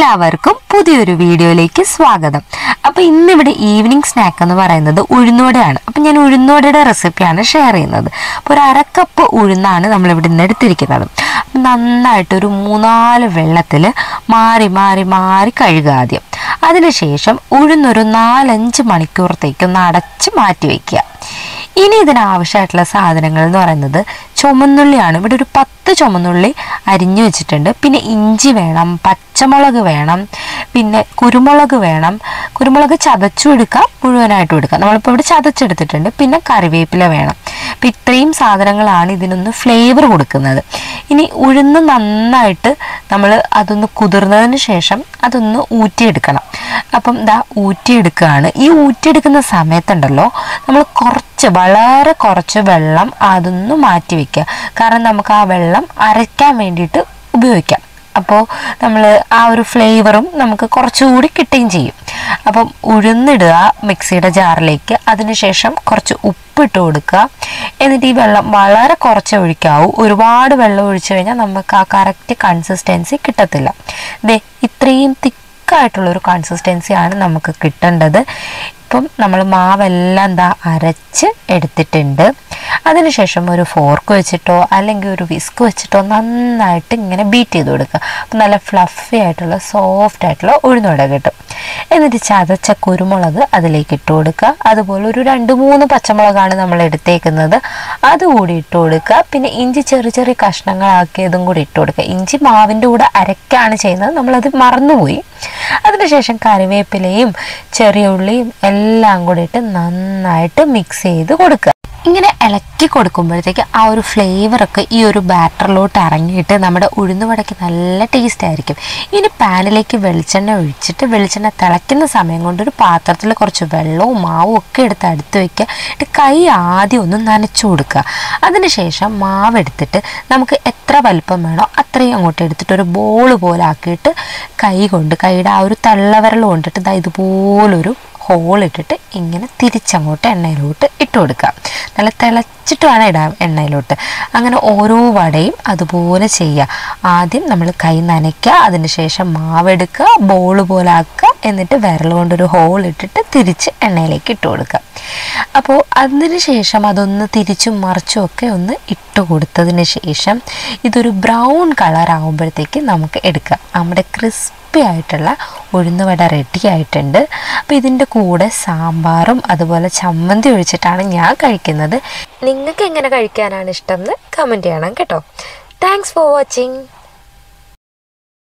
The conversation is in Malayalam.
എല്ലാവർക്കും പുതിയൊരു വീഡിയോയിലേക്ക് സ്വാഗതം അപ്പോൾ ഇന്നിവിടെ ഈവനിങ് സ്നാക്ക് എന്ന് പറയുന്നത് ഉഴുന്നോടെയാണ് അപ്പം ഞാൻ ഉഴുന്നോടയുടെ റെസിപ്പിയാണ് ഷെയർ ചെയ്യുന്നത് അപ്പോൾ ഒരു അരക്കപ്പ് ഉഴുന്നാണ് നമ്മളിവിടെ നിന്ന് എടുത്തിരിക്കുന്നത് അപ്പം നന്നായിട്ട് ഒരു മൂന്നാല് വെള്ളത്തിൽ മാറി മാറി മാറി കഴുകുക ആദ്യം അതിനുശേഷം ഉഴുന്നൊരു നാലഞ്ച് മണിക്കൂറത്തേക്ക് ഒന്ന് അടച്ച് മാറ്റി വയ്ക്കുക ഇനി ഇതിനാവശ്യമായിട്ടുള്ള സാധനങ്ങൾ എന്ന് പറയുന്നത് ചുമന്നുള്ളിയാണ് ഇവിടെ ഒരു പത്ത് ചുമന്നുള്ളി അരിഞ്ഞു വെച്ചിട്ടുണ്ട് പിന്നെ ഇഞ്ചി വേണം പച്ചമുളക് വേണം പിന്നെ കുരുമുളക് വേണം കുരുമുളക് ചതച്ചും എടുക്കാം മുഴുവനായിട്ടും എടുക്കാം നമ്മളിപ്പോൾ ഇവിടെ ചതച്ചെടുത്തിട്ടുണ്ട് പിന്നെ കറിവേപ്പില വേണം അപ്പം ഇത്രയും സാധനങ്ങളാണ് ഇതിനൊന്ന് ഫ്ലേവർ കൊടുക്കുന്നത് ഇനി ഉഴുന്ന് നന്നായിട്ട് നമ്മൾ അതൊന്ന് കുതിർന്നതിന് ശേഷം അതൊന്ന് ഊറ്റിയെടുക്കണം അപ്പം ഇതാ ഊറ്റിയെടുക്കുകയാണ് ഈ ഊറ്റിയെടുക്കുന്ന സമയത്തുണ്ടല്ലോ നമ്മൾ കുറച്ച് വളരെ കുറച്ച് വെള്ളം അതൊന്ന് മാറ്റി വെക്കുക കാരണം നമുക്ക് ആ വെള്ളം അരയ്ക്കാൻ വേണ്ടിയിട്ട് ഉപയോഗിക്കാം അപ്പോൾ നമ്മൾ ആ ഒരു ഫ്ലേവറും നമുക്ക് കുറച്ചുകൂടി കിട്ടുകയും ചെയ്യും അപ്പം ഉഴുന്നിടുക മിക്സിയുടെ ജാറിലേക്ക് അതിനുശേഷം കുറച്ച് ഉപ്പിട്ട് കൊടുക്കുക എന്നിട്ട് ഈ വെള്ളം വളരെ കുറച്ച് ഒഴിക്കാവൂ ഒരുപാട് വെള്ളം ഒഴിച്ചു കഴിഞ്ഞാൽ നമുക്ക് ആ കറക്റ്റ് കൺസിസ്റ്റൻസി കിട്ടത്തില്ല ദേ ഇത്രയും തിക്കായിട്ടുള്ളൊരു കൺസിസ്റ്റൻസിയാണ് നമുക്ക് കിട്ടേണ്ടത് ഇപ്പം നമ്മൾ മാവെല്ലാം എന്താ അരച്ച് എടുത്തിട്ടുണ്ട് അതിനുശേഷം ഒരു ഫോർക്ക് വെച്ചിട്ടോ അല്ലെങ്കിൽ ഒരു വിസ്ക് വെച്ചിട്ടോ നന്നായിട്ട് ഇങ്ങനെ ബീറ്റ് ചെയ്ത് കൊടുക്കുക അപ്പം നല്ല ഫ്ലഫി ആയിട്ടുള്ള സോഫ്റ്റ് ആയിട്ടുള്ള ഉഴുന്നുവട കിട്ടും എന്നിട്ട് ചതച്ച കുരുമുളക് അതിലേക്ക് ഇട്ട് കൊടുക്കുക അതുപോലെ ഒരു രണ്ട് മൂന്ന് പച്ചമുളകാണ് നമ്മൾ എടുത്തേക്കുന്നത് അതുകൂടി ഇട്ട് കൊടുക്കുക പിന്നെ ഇഞ്ചി ചെറിയ ചെറിയ കഷ്ണങ്ങളാക്കിയതും കൂടി ഇട്ട് കൊടുക്കുക ഇഞ്ചി മാവിൻ്റെ കൂടെ അരക്കാണ് ചെയ്യുന്നത് നമ്മളത് മറന്നുപോയി അതിനുശേഷം കറിവേപ്പിലയും ചെറിയ ഉള്ളിയും എല്ലാം കൂടി ഇട്ട് നന്നായിട്ട് മിക്സ് ചെയ്ത് കൊടുക്കുക ഇങ്ങനെ ഇളക്കി കൊടുക്കുമ്പോഴത്തേക്ക് ആ ഒരു ഫ്ലേവറൊക്കെ ഈ ഒരു ബാറ്ററിലോട്ട് ഇറങ്ങിയിട്ട് നമ്മുടെ ഉഴുന്നുവടയ്ക്ക് നല്ല ടേസ്റ്റ് ആയിരിക്കും ഇനി പാനിലേക്ക് വെളിച്ചെണ്ണ ഒഴിച്ചിട്ട് വെളിച്ചെണ്ണ തിളയ്ക്കുന്ന സമയം കൊണ്ട് ഒരു പാത്രത്തിൽ കുറച്ച് വെള്ളവും മാവും ഒക്കെ എടുത്ത് അടുത്ത് വയ്ക്കുക എന്നിട്ട് കൈ ആദ്യം ഒന്ന് നനച്ചു കൊടുക്കുക അതിനുശേഷം മാവ് എടുത്തിട്ട് നമുക്ക് എത്ര വലിപ്പം വേണോ അത്രയും അങ്ങോട്ട് എടുത്തിട്ട് ഒരു ബോൾ പോലെ ആക്കിയിട്ട് കൈ കൊണ്ട് കൈയുടെ ആ ഒരു തള്ളവിരൽ കൊണ്ടിട്ട് ദാ ഇതുപോലൊരു ഹോൾ ഇട്ടിട്ട് ഇങ്ങനെ തിരിച്ചങ്ങോട്ട് എണ്ണയിലോട്ട് ഇട്ട് കൊടുക്കുക നല്ല തിളച്ചിട്ട് വേണം ഇടാൻ എണ്ണയിലോട്ട് അങ്ങനെ ഓരോ വടയും അതുപോലെ ചെയ്യുക ആദ്യം നമ്മൾ കൈ നനയ്ക്കുക അതിനുശേഷം മാവെടുക്കുക ബോൾ പോലെ ആക്കുക എന്നിട്ട് വിരൽ കൊണ്ടൊരു ഹോൾ ഇട്ടിട്ട് തിരിച്ച് എണ്ണയിലേക്ക് ഇട്ട് കൊടുക്കുക അപ്പോൾ അതിന് ശേഷം അതൊന്ന് തിരിച്ചും മറിച്ചും ഒക്കെ ഒന്ന് ഇട്ട് കൊടുത്തതിന് ശേഷം ഇതൊരു ബ്രൗൺ കളർ ആകുമ്പോഴത്തേക്ക് നമുക്ക് എടുക്കാം നമ്മുടെ ക്രിസ്പി ആയിട്ടുള്ള ഉഴുന്നുവട റെഡി ആയിട്ടുണ്ട് അപ്പോൾ ഇതിൻ്റെ കൂടെ സാമ്പാറും അതുപോലെ ചമ്മന്തി ഒഴിച്ചിട്ടാണ് ഞാൻ കഴിക്കുന്നത് നിങ്ങൾക്ക് എങ്ങനെ കഴിക്കാനാണ് ഇഷ്ടം എന്ന് കമൻറ്റ് ചെയ്യണം കേട്ടോ താങ്ക്സ് ഫോർ വാച്ചിങ്